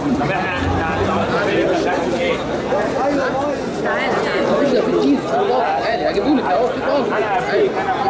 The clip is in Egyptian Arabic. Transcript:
طب احنا ايه؟ تعالى تعالى في الجيل تعالى هجيبهولك اهو في انا هفيك انا